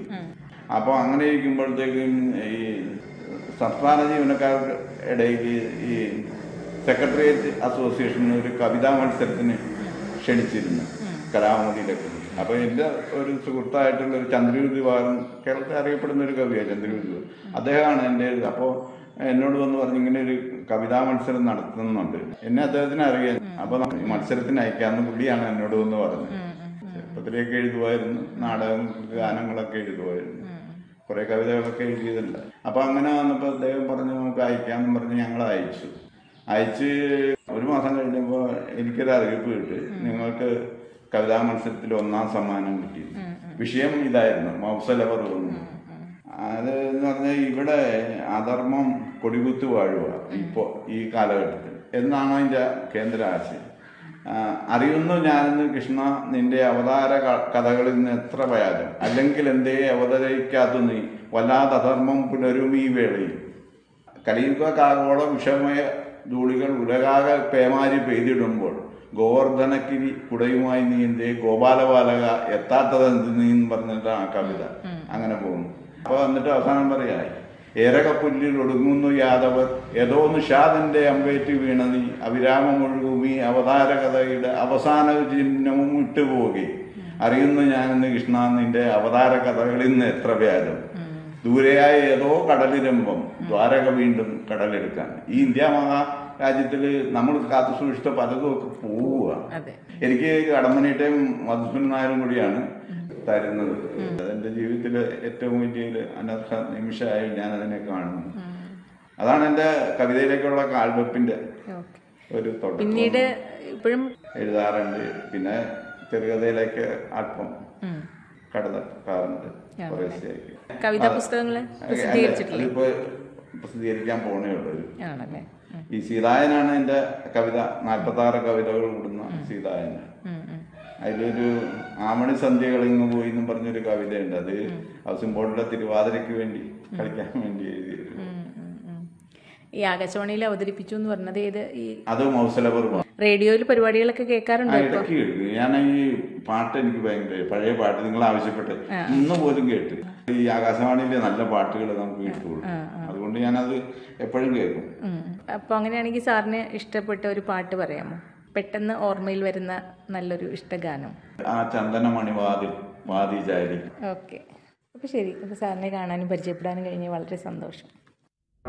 അപ്പോൾ അങ്ങനെ ഇരിക്കുമ്പോഴത്തേക്കും ഈ സംസ്ഥാന ജീവനക്കാർക്ക് ഇടയിൽ ഈ സെക്രട്ടേറിയറ്റ് അസോസിയേഷൻ ഒരു കവിതാ മത്സരത്തിന് ക്ഷണിച്ചിരുന്നു കലാമതിയിലൊക്കെ അപ്പൊ എന്റെ ഒരു സുഹൃത്തായിട്ടുള്ള ഒരു ചന്ദ്രയൂർ ദിവാകരൻ കേരളത്തിൽ അറിയപ്പെടുന്ന ഒരു കവിയാണ് ചന്ദ്രയൂർ ദിവാകരൻ അദ്ദേഹമാണ് എൻ്റെ അപ്പോൾ എന്നോട് വന്ന് പറഞ്ഞു ഇങ്ങനെ ഒരു കവിതാ മത്സരം നടത്തുന്നുണ്ട് എന്നെ അദ്ദേഹത്തിന് അറിയാം അപ്പൊ നമ്മ- ഈ മത്സരത്തിന് അയക്കാന്ന് പുള്ളിയാണ് എന്നോട് വന്ന് പറഞ്ഞത് ചെറുപ്പത്തിലേക്ക് എഴുതുമായിരുന്നു നാടകം ഗാനങ്ങളൊക്കെ എഴുതുമായിരുന്നു കുറെ കവിതകളൊക്കെ എഴുതിയതല്ല അപ്പൊ അങ്ങനെ വന്നപ്പോൾ അദ്ദേഹം പറഞ്ഞു നമുക്ക് അയക്കാമെന്ന് പറഞ്ഞ് ഞങ്ങൾ അയച്ചു അയച്ച് ഒരു മാസം കഴിഞ്ഞപ്പോൾ എനിക്കൊരു അറിയിപ്പ് കിട്ടി നിങ്ങൾക്ക് കവിതാ മത്സരത്തിൽ ഒന്നാം സമ്മാനം കിട്ടി വിഷയം ഇതായിരുന്നു മൗസലപർവ്വം അത് എന്ന് പറഞ്ഞാൽ ഇവിടെ അധർമ്മം കൊടികുത്ത് വാഴുക ഇപ്പോ ഈ കാലഘട്ടത്തിൽ എന്നാണ് അതിന്റെ കേന്ദ്ര ആശയം ആ, അറിയുന്നു ഞാനെന്ന് കൃഷ്ണ നിന്റെ അവതാര ക- കഥകളിൽ നിന്ന് എത്ര വ്യാജം അല്ലെങ്കിൽ എന്തേ അവതരിക്കാത്ത നീ വല്ലാതെ അധർമ്മം പുനരും ഈ വേളയിൽ കലിയുഗ കാകോള വിഷമയ ധൂളികൾ ഉലകാക പേമാരി പെയ്തിടുമ്പോൾ ഗോവർദ്ധനക്കിരി കുടയുമായി നീ എന്തേ ഗോപാലബാലക എത്താത്തതെന്ത് നീ എന്ന് പറഞ്ഞിട്ടാണ് ആ കവിത അങ്ങനെ പോകുന്നു അപ്പൊ എന്നിട്ട് അവസാനം പറയാ ഏരകപ്പുല്ലിൽ ഒടുങ്ങുന്നു യാദവർ ഏതോ നിഷാദന്റെ അമ്പേറ്റ് വീണതി അവിരാമമൊഴുകും ഈ അവതാര കഥയുടെ അവസാന ചിഹ്നവും ഇട്ടുപോകെ അറിയുന്നു ഞാനെന്ന് കൃഷ്ണ നിന്റെ അവതാര കഥകളിൽ നിന്ന് എത്ര വ്യാജം ദൂരെയായ ഏതോ കടലിരമ്പം ദ്വാരക വീണ്ടും കടലെടുക്കാൻ ഈ ഇന്ത്യ മഹാരാജ്യത്തില് നമ്മൾ കാത്തു സൂക്ഷിച്ച പലതും ഒക്കെ പോവുക അതെ എനിക്ക് കടമ്പനീട്ടയും മധുസൂൻ നായരും കൂടിയാണ് തരുന്നത് അതെന്റെ ജീവിതത്തിലെ ഏറ്റവും വലിയ അനർഹ നിമിഷമായി ഞാൻ അതിനെ കാണുന്നു അതാണ് എന്റെ കവിതയിലേക്കുള്ള കാൽവെപ്പിന്റെ ഓക്കെ ഒരു തുടക്കം പിന്നീട് ഇപ്പോഴും എഴുതാറുണ്ട് പിന്നെ ചെറുകഥയിലേക്ക് അല്പം കടക്കാറുണ്ട് കുറേശ്ശെയായിട്ട് കവിതാ പുസ്തകങ്ങൾ പ്രസിദ്ധീകരിച്ചിട്ടില്ലേ അതിപ്പോ പ്രസിദ്ധീകരിക്കാൻ പോണേ ഉള്ളൂ ആണല്ലേ ഉം. ഈ സീതായനാണ് എന്റെ കവിത നാൽപ്പത്തി ആറ് കവിതകൾ കൂടുന്ന സീതായൻ ഉം, ഉം. അതിലൊരു ആമണി സന്ധ്യകളിങ്ങ് പോയി എന്നും പറഞ്ഞൊരു കവിതയുണ്ട് അത് ഹൗസിംഗ് ബോർഡിലെ തിരുവാതിരയ്ക്ക് വേണ്ടി കളിക്കാൻ വേണ്ടി എഴുതിയത് ഉം, ഉം, ഉം. ഈ ആകാശവാണിയിൽ അവതരിപ്പിച്ചു എന്ന് പറഞ്ഞത് ഏത് ഈ അത് മൗസലപർവ്വം റേഡിയോയിൽ പരിപാടികളൊക്കെ ആ കേൾക്കാറുണ്ടോ ഇപ്പൊ ഇടയ്ക്ക് കേൾക്കും ഞാൻ ഈ പാട്ട് എനിക്ക് ഭയങ്കര പഴയ പാട്ട് നിങ്ങൾ ആവശ്യപ്പെട്ട് ഇന്ന് പോലും കേട്ട് ഈ ആകാശവാണിയിലെ നല്ല പാട്ടുകൾ നമുക്ക് കിട്ടുള്ളൂ അതുകൊണ്ട് ഞാനത് എപ്പോഴും കേൾക്കും ഉം. അപ്പൊ അങ്ങനെയാണെങ്കിൽ സാറിന് ഇഷ്ടപ്പെട്ട ഒരു പാട്ട് പറയാമോ പെട്ടെന്ന് ഓർമ്മയിൽ വരുന്ന നല്ലൊരു ഇഷ്ടഗാനം ആ ചന്ദനമണി വാതിൽ വാതി ചാരി ഓക്കെ അപ്പോൾ ശരി അപ്പോൾ സാറിനെ കാണാനും പരിചയപ്പെടാനും കഴിഞ്ഞ് വളരെ സന്തോഷം